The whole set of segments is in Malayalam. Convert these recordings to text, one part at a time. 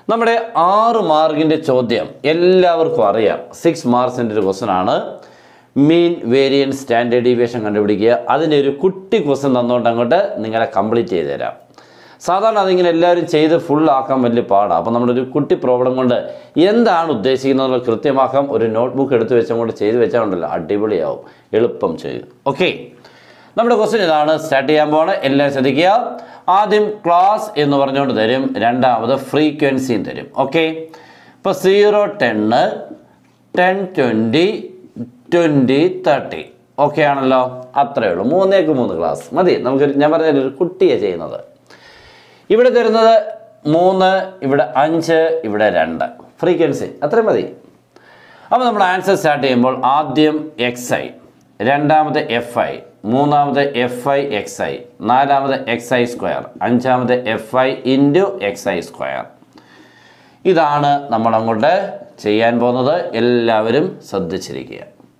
നമ്മുടെ ആറ് മാർക്കിൻ്റെ ചോദ്യം എല്ലാവർക്കും അറിയാം സിക്സ് മാർക്സിൻ്റെ ഒരു ക്വസ്റ്റൻ ആണ് മീൻ വേരിയൻസ് സ്റ്റാൻഡേർഡ് ഡീവിയേഷൻ കണ്ടുപിടിക്കുക അതിൻ്റെ ഒരു കുട്ടി ക്വസ്റ്റൻ തന്നുകൊണ്ട് അങ്ങോട്ട് നിങ്ങളെ കംപ്ലീറ്റ് ചെയ്ത് തരാം സാധാരണ അതിങ്ങനെ എല്ലാവരും ചെയ്ത് ഫുൾ ആക്കാൻ വലിയ പാടാണ് അപ്പോൾ നമ്മളൊരു കുട്ടി പ്രോബ്ലം കൊണ്ട് എന്താണ് ഉദ്ദേശിക്കുന്നത് കൃത്യമാക്കാം ഒരു നോട്ട്ബുക്ക് എടുത്ത് വെച്ചുകൊണ്ട് ചെയ്ത് വെച്ചാൽ ഉണ്ടല്ലോ അടിപൊളിയാവും എളുപ്പം ചെയ്യും ഓക്കെ നമ്മുടെ ക്വസ്റ്റ്യൻ ഇതാണ് സ്റ്റാർട്ട് ചെയ്യാൻ പോണ് എല്ലാവരും ശ്രദ്ധിക്കുക ആദ്യം ക്ലാസ് എന്ന് പറഞ്ഞുകൊണ്ട് തരും രണ്ടാമത് ഫ്രീക്വൻസിയും തരും ഓക്കെ ഇപ്പോൾ സീറോ ടെന്ന് ten twenty twenty thirty okay ആണല്ലോ അത്രയേ ഉള്ളൂ മൂന്നേക്ക് മൂന്ന് ക്ലാസ് മതി നമുക്ക് ഞാൻ പറഞ്ഞ ഒരു കുട്ടിയെ ചെയ്യുന്നത് ഇവിടെ തരുന്നത് മൂന്ന് ഇവിടെ അഞ്ച് ഇവിടെ രണ്ട് ഫ്രീക്വൻസി അത്രയും മതി അപ്പോൾ നമ്മൾ ആൻസർ സ്റ്റാർട്ട് ചെയ്യുമ്പോൾ ആദ്യം എക്സ് ഐ രണ്ടാമത് എഫ് ഐ മൂന്നാമത് എഫ് ഐ എക്സ് ഐ നാലാമത് എക്സ് ഐ സ്ക്വയർ അഞ്ചാമത് F I into X I square ഇതാണ് നമ്മൾ അങ്ങോട്ട് ചെയ്യാൻ പോകുന്നത് എല്ലാവരും ശ്രദ്ധിച്ചിരിക്കുക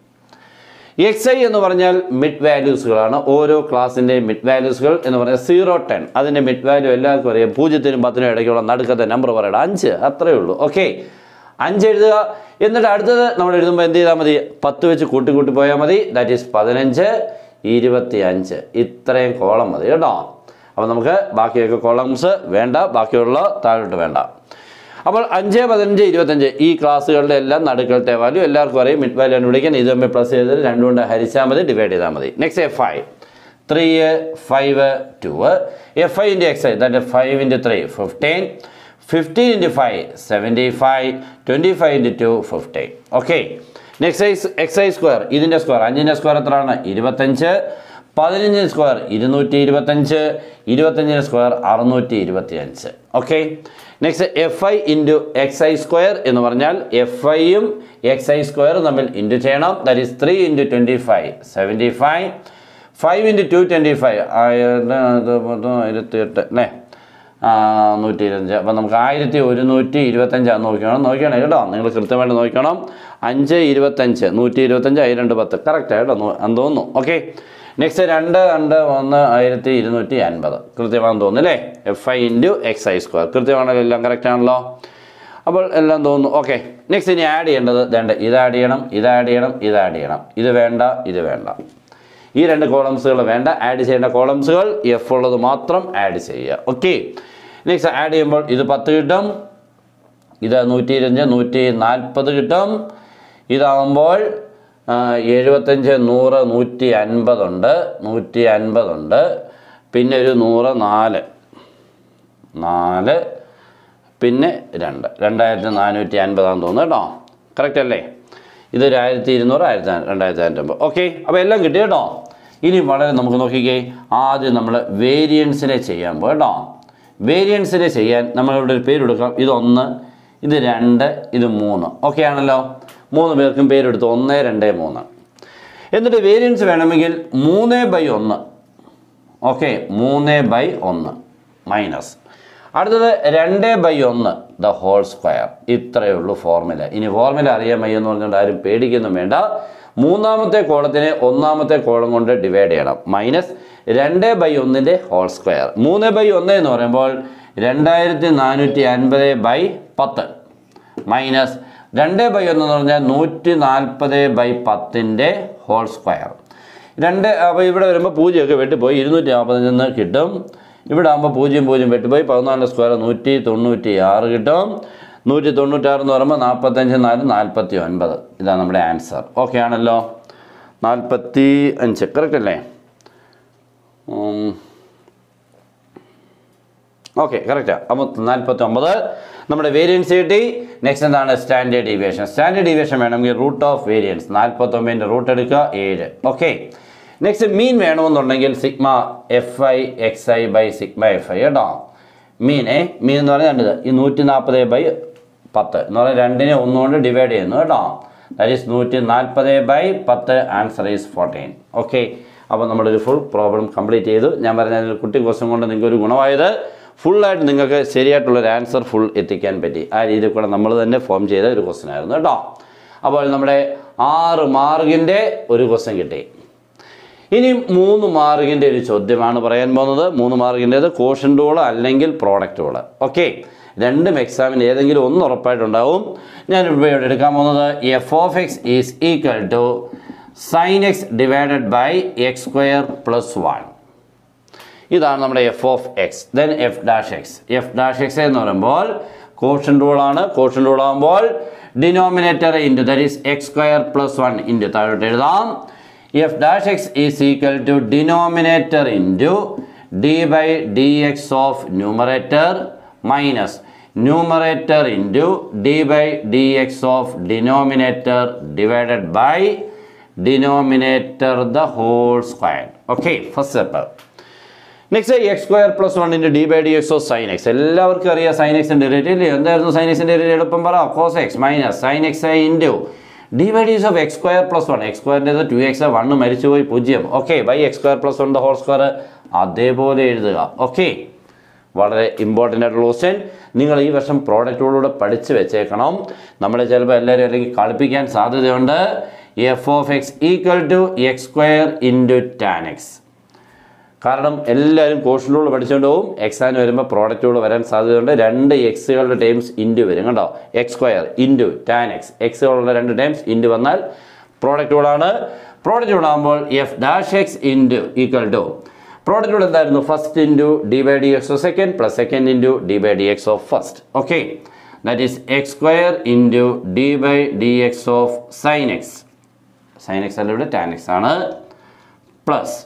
എക്സ് ഐ എന്ന് പറഞ്ഞാൽ മിഡ് വാല്യൂസുകളാണ് ഓരോ ക്ലാസ്സിൻ്റെയും മിഡ് വാല്യൂസുകൾ എന്ന് പറഞ്ഞാൽ സീറോ ടെൻ അതിൻ്റെ മിഡ് വാല്യൂ എല്ലാവർക്കും അറിയാം പൂജ്യത്തിനും പത്തിനും ഇടയ്ക്കുള്ള നടുക്കത്തെ നമ്പർ പറയണം അഞ്ച് അത്രയേ ഉള്ളൂ ഓക്കെ അഞ്ച് എഴുതുക എന്നിട്ട് അടുത്തത് നമ്മൾ എഴുതുമ്പോൾ എന്ത് ചെയ്താൽ മതി പത്ത് വെച്ച് കൂട്ടി കൂട്ടി പോയാൽ മതി ദാറ്റ് ഈസ് പതിനഞ്ച് ഇരുപത്തി അഞ്ച് ഇത്രയും കോളം മതി കേട്ടോ അപ്പോൾ നമുക്ക് ബാക്കിയൊക്കെ കോളംസ് വേണ്ട ബാക്കിയുള്ള താഴോട്ട് വേണ്ട അപ്പോൾ അഞ്ച് പതിനഞ്ച് ഇരുപത്തഞ്ച് ഈ ക്ലാസ്സുകളുടെ എല്ലാം നടുക്കളത്തെ വാല്യൂ എല്ലാവർക്കും അറിയാം മിഡ് വാല്യൂ കണ്ടുപിടിക്കാൻ ഇത് തമ്മിൽ പ്ലസ് ചെയ്ത് രണ്ടും കൊണ്ട് ഹരിച്ചാൽ മതി ഡിവൈഡ് ചെയ്താൽ മതി next F I three five two F I into X I that five into three fifteen fifteen into five seventy five twenty five into two fifteen okay next is X I square ഇതിൻ്റെ സ്ക്വയർ അഞ്ചിൻ്റെ സ്ക്വയർ എത്രയാണ് ഇരുപത്തഞ്ച് പതിനഞ്ചിന് സ്ക്വയർ ഇരുന്നൂറ്റി ഇരുപത്തഞ്ച് ഇരുപത്തഞ്ചിന് സ്ക്വയർ അറുന്നൂറ്റി ഇരുപത്തി അഞ്ച് okay next F I into X I square എന്ന് പറഞ്ഞാൽ എഫ് ഐയും എക്സ് ഐ സ്ക്വയറും തമ്മിൽ ഇൻറ്റു ചെയ്യണം that is three into twenty five seventy five five into two twenty five ആയിരത്തി എട്ട് അല്ലേ നൂറ്റി ഇരുപത്തഞ്ച് അപ്പം നമുക്ക് ആയിരത്തി ഒരുന്നൂറ്റി ഇരുപത്തഞ്ചാണ് നോക്കണം നോക്കണം കേട്ടോ നിങ്ങൾ കൃത്യമായിട്ട് നോക്കണം അഞ്ച് ഇരുപത്തഞ്ച് നൂറ്റി ഇരുപത്തഞ്ച് ആയി രണ്ട് പത്ത് കറക്റ്റ് കേട്ടോ നോ- എന്ന് തോന്നുന്നു ഓക്കെ നെക്സ്റ്റ് രണ്ട് രണ്ട് ഒന്ന് ആയിരത്തി ഇരുന്നൂറ്റി അൻപത് കൃത്യമാണെന്ന് തോന്നുന്നു അല്ലേ F I into X I square കൃത്യമാണല്ലോ എല്ലാം കറക്റ്റ് ആണല്ലോ അപ്പോൾ എല്ലാം തോന്നുന്നു ഓക്കെ നെക്സ്റ്റ് ഇനി ആഡ് ചെയ്യേണ്ടത് വേണ്ട ഇത് ആഡ് ചെയ്യണം ഇത് ആഡ് ചെയ്യണം ഇത് ആഡ് ചെയ്യണം ഇത് വേണ്ട ഇത് വേണ്ട ഈ രണ്ട് കോളംസുകൾ വേണ്ട ആഡ് ചെയ്യേണ്ട കോളംസുകൾ എഫ് ഉള്ളത് മാത്രം ആഡ് ചെയ്യുക ഓക്കെ നെക്സ്റ്റ് ആഡ് ചെയ്യുമ്പോൾ ഇത് പത്ത് കിട്ടും ഇത് നൂറ്റി ഇരുപത്തഞ്ച് നൂറ്റി നാൽപ്പത് കിട്ടും ഇതാകുമ്പോൾ ആ, എഴുപത്തഞ്ച് നൂറ് നൂറ്റി അൻപതുണ്ട് നൂറ്റി അൻപതുണ്ട് പിന്നെ ഒരു നൂറ് നാല് നാല് പിന്നെ രണ്ട് രണ്ടായിരത്തി നാനൂറ്റി അൻപതാന്ന് തോന്നുന്നു കേട്ടോ കറക്റ്റ് അല്ലേ ഇതൊരു ആയിരത്തി ഇരുന്നൂറ് ആയിരത്തി രണ്ടായിരത്തി അഞ്ഞൂറ്റമ്പത് ഓക്കെ അപ്പോൾ എല്ലാം കിട്ടി കേട്ടോ ഇനി വളരെ നമുക്ക് നോക്കിക്കേ ആദ്യം നമ്മൾ വേരിയൻസിനെ ചെയ്യാൻ പോകും കേട്ടോ വേരിയൻസിനെ ചെയ്യാൻ നമ്മളിവിടെ ഒരു പേര് കൊടുക്കാം ഇതൊന്ന് ഇത് രണ്ട് ഇത് മൂന്ന് ഓക്കെ ആണല്ലോ മൂന്ന് പേർക്കും പേരെടുത്ത് ഒന്ന് രണ്ട് മൂന്ന് എന്നിട്ട് വേരിയൻസ് വേണമെങ്കിൽ മൂന്ന് ബൈ ഒന്ന് ഓക്കെ മൂന്ന് ബൈ ഒന്ന് മൈനസ് അടുത്തത് രണ്ട് ബൈ ഒന്ന് ദ ഹോൾ സ്ക്വയർ ഇത്രയേ ഉള്ളൂ ഫോർമുല ഇനി ഫോർമുല അറിയാൻ വയ്യ എന്ന് പറഞ്ഞുകൊണ്ട് ആരും പേടിക്കൊന്നും വേണ്ട മൂന്നാമത്തെ കോളത്തിനെ ഒന്നാമത്തെ കോളം കൊണ്ട് ഡിവൈഡ് ചെയ്യണം മൈനസ് രണ്ട് ബൈ ഒന്നിൻ്റെ ഹോൾ സ്ക്വയർ മൂന്ന് ബൈ ഒന്ന് എന്ന് പറയുമ്പോൾ രണ്ടായിരത്തി നാനൂറ്റി അൻപത് ബൈ പത്ത് മൈനസ് രണ്ട് ബൈ ഒന്ന് എന്ന് പറഞ്ഞാൽ നൂറ്റി നാൽപ്പത് ബൈ പത്തിൻ്റെ ഹോൾ സ്ക്വയർ രണ്ട് അപ്പോൾ ഇവിടെ വരുമ്പോൾ പൂജ്യമൊക്കെ വെട്ടിപ്പോയി ഇരുന്നൂറ്റി നാൽപ്പതിൽ നിന്ന് കിട്ടും ഇവിടെ ആകുമ്പോൾ പൂജ്യം പൂജ്യം വെട്ടിപ്പോയി പതിനാല് സ്ക്വയർ നൂറ്റി തൊണ്ണൂറ്റി ആറ് കിട്ടും നൂറ്റി തൊണ്ണൂറ്റാറ് എന്ന് പറയുമ്പോൾ നാൽപ്പത്തഞ്ച് നാല് നാൽപ്പത്തി ഒൻപത് ഇതാണ് നമ്മുടെ ആൻസർ ഓക്കെ ആണല്ലോ നാൽപ്പത്തി അഞ്ച് കറക്റ്റ് അല്ലേ ഉം. ഓക്കെ കറക്റ്റാണ് അപ്പോൾ നാൽപ്പത്തി ഒമ്പത് നമ്മുടെ വേരിയൻസ് കിട്ടി നെക്സ്റ്റ് എന്താണ് സ്റ്റാൻഡേർഡ് ഡീവിയേഷൻ സ്റ്റാൻഡേർഡ് ഡീവിയേഷൻ വേണമെങ്കിൽ റൂട്ട് ഓഫ് വേരിയൻസ് നാൽപ്പത്തൊമ്പതിൻ്റെ റൂട്ട് എടുക്കുക ഏഴ് ഓക്കെ നെക്സ്റ്റ് മീൻ വേണമെന്നുണ്ടെങ്കിൽ sigma F I X I by sigma F I കേട്ടോ മീൻ ഏ മീൻ എന്ന് പറഞ്ഞാൽ രണ്ടിത് ഈ നൂറ്റി നാൽപ്പത് ബൈ പത്ത് എന്ന് പറഞ്ഞാൽ രണ്ടിനെ ഒന്നുകൊണ്ട് ഡിവൈഡ് ചെയ്യുന്നു കേട്ടോ ദാറ്റ് ഈസ് നൂറ്റി നാൽപ്പത് ബൈ പത്ത് ആൻസർ ഈസ് ഫോർട്ടീൻ ഓക്കെ അപ്പോൾ നമ്മളൊരു ഫുൾ പ്രോബ്ലം കംപ്ലീറ്റ് ചെയ്തു ഞാൻ പറഞ്ഞ ഒരു കുട്ടി ക്വസ്റ്റ്യൻ കൊണ്ട് നിങ്ങൾക്ക് ഒരു ഗുണമായത് ഫുള്ളായിട്ട് നിങ്ങൾക്ക് ശരിയായിട്ടുള്ളൊരു ആൻസർ ഫുൾ എത്തിക്കാൻ പറ്റി ആ രീതിയിൽ കൂടെ നമ്മൾ തന്നെ ഫോം ചെയ്ത ഒരു ക്വസ്റ്റ്യൻ ആയിരുന്നു കേട്ടോ അപ്പോൾ നമ്മുടെ ആറ് മാർക്കിൻ്റെ ഒരു ക്വസ്റ്റ്യൻ കിട്ടി ഇനി മൂന്ന് മാർക്കിൻ്റെ ഒരു ചോദ്യമാണ് പറയാൻ പോകുന്നത് മൂന്ന് മാർക്കിൻ്റേത് കോഷൻ ടൂൾ അല്ലെങ്കിൽ പ്രോഡക്റ്റ് ടൂൾ ഓക്കെ രണ്ടും എക്സാമിന് ഏതെങ്കിലും ഒന്ന് ഉറപ്പായിട്ടുണ്ടാവും ഞാൻ ഇവിടെ എടുക്കാൻ പോകുന്നത് F of X is equal to sine X divided by X square plus one ഇതാണ് നമ്മുടെ F of X then F dash X F dash X എന്ന് പറയുമ്പോൾ കോഷൻ റൂളാണ് കോഷൻ റൂൾ ആകുമ്പോൾ denominator into that is X square plus one into താഴോട്ട് എഴുതാം F dash X is equal to denominator into D by D X of numerator minus numerator into D by D X of denominator divided by denominator the whole square okay first step next X square plus one into D by D X of sine X എല്ലാവർക്കും അറിയാം സൈൻ എക്സിൻ്റെ റേറ്റ് ഇല്ലേ എന്തായിരുന്നു സൈൻ എക്സിൻ്റെ റേറ്റ് എളുപ്പം പറ cos X minus sine X I into D by D X of X square plus one X സ്ക്വയറിൻ്റെത് ടു എക്സ് വണ്ണ് മരിച്ചുപോയി പൂജ്യം okay by X square plus one the whole square അതേപോലെ എഴുതുക ഓക്കെ വളരെ ഇമ്പോർട്ടൻ്റ് ആയിട്ടുള്ള ക്വസ്റ്റ്യൻ നിങ്ങൾ ഈ വർഷം പ്രോഡക്റ്റുകളിലൂടെ പഠിച്ച് വെച്ചേക്കണം നമ്മളെ ചിലപ്പോൾ എല്ലാവരും അല്ലെങ്കിൽ കളിപ്പിക്കാൻ സാധ്യതയുണ്ട് F of X equal to X square into tan X കാരണം എല്ലാവരും കോഷനിലൂടെ പഠിച്ചുകൊണ്ട് പോകും എക്സാമിന് വരുമ്പോൾ പ്രോഡക്റ്റുകൾ വരാൻ സാധ്യതയുണ്ട് രണ്ട് എക്സുകളുടെ ടൈംസ് ഇൻറ്റു വരും കണ്ടോ X square into tan X എക്സുകളുടെ രണ്ട് ടൈംസ് ഇൻറ്റു വന്നാൽ പ്രോഡക്റ്റുകളാണ് പ്രോഡക്റ്റുകളാകുമ്പോൾ F dash X into equal to പ്രോഡക്റ്റുകൾ എന്തായിരുന്നു first into D by D X of second plus second into D by D X of first okay that is X square into D by D X of sine X sine X അല്ല ഇവിടെ ടാൻ എക്സ് ആണ് plus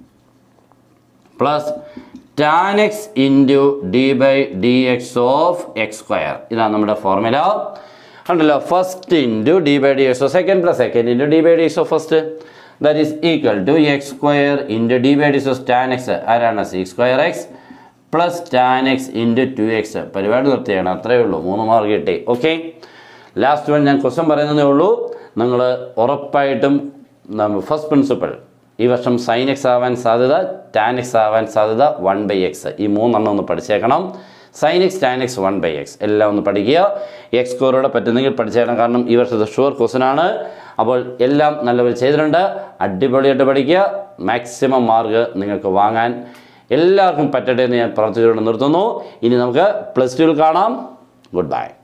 plus tan X into D by D X of X square ഇതാണ് നമ്മുടെ ഫോർമുല ഉണ്ടല്ലോ first into D by D X of second plus second into D by D X of first that is equal to X square into D by D X of tan X ആരാണ് sec square X plus tan X into two X പരിപാടി നിർത്തിയാണ് അത്രയേ ഉള്ളൂ മൂന്ന് മാർക്ക് കിട്ടി ഓക്കെ ലാസ്റ്റ് വൺ ഞാൻ ക്വസ്റ്റ്യൻ പറയുന്നതേ ഉള്ളൂ നിങ്ങൾ ഉറപ്പായിട്ടും ഫസ്റ്റ് പ്രിൻസിപ്പൾ ഈ വർഷം സൈൻ എക്സ് ആവാൻ സാധ്യത ടാൻ എക്സ് ആവാൻ സാധ്യത വൺ ബൈ എക്സ് ഈ മൂന്നെണ്ണം ഒന്ന് പഠിച്ചേക്കണം sine X tan X one by X എല്ലാം ഒന്ന് പഠിക്കുക എക്സ് സ്കോറോടെ പറ്റുന്നെങ്കിൽ പഠിച്ചേക്കണം കാരണം ഈ വർഷത്തെ ഷുവർ ക്വസ്റ്റൻ ആണ് അപ്പോൾ എല്ലാം നല്ലപോലെ ചെയ്തിട്ടുണ്ട് അടിപൊളിയായിട്ട് പഠിക്കുക മാക്സിമം മാർക്ക് നിങ്ങൾക്ക് വാങ്ങാൻ എല്ലാവർക്കും പറ്റട്ടെ എന്ന് ഞാൻ പ്രാർത്ഥിച്ചുകൊണ്ട് നിർത്തുന്നു ഇനി നമുക്ക് പ്ലസ് ടുവിൽ കാണാം ഗുഡ് ബൈ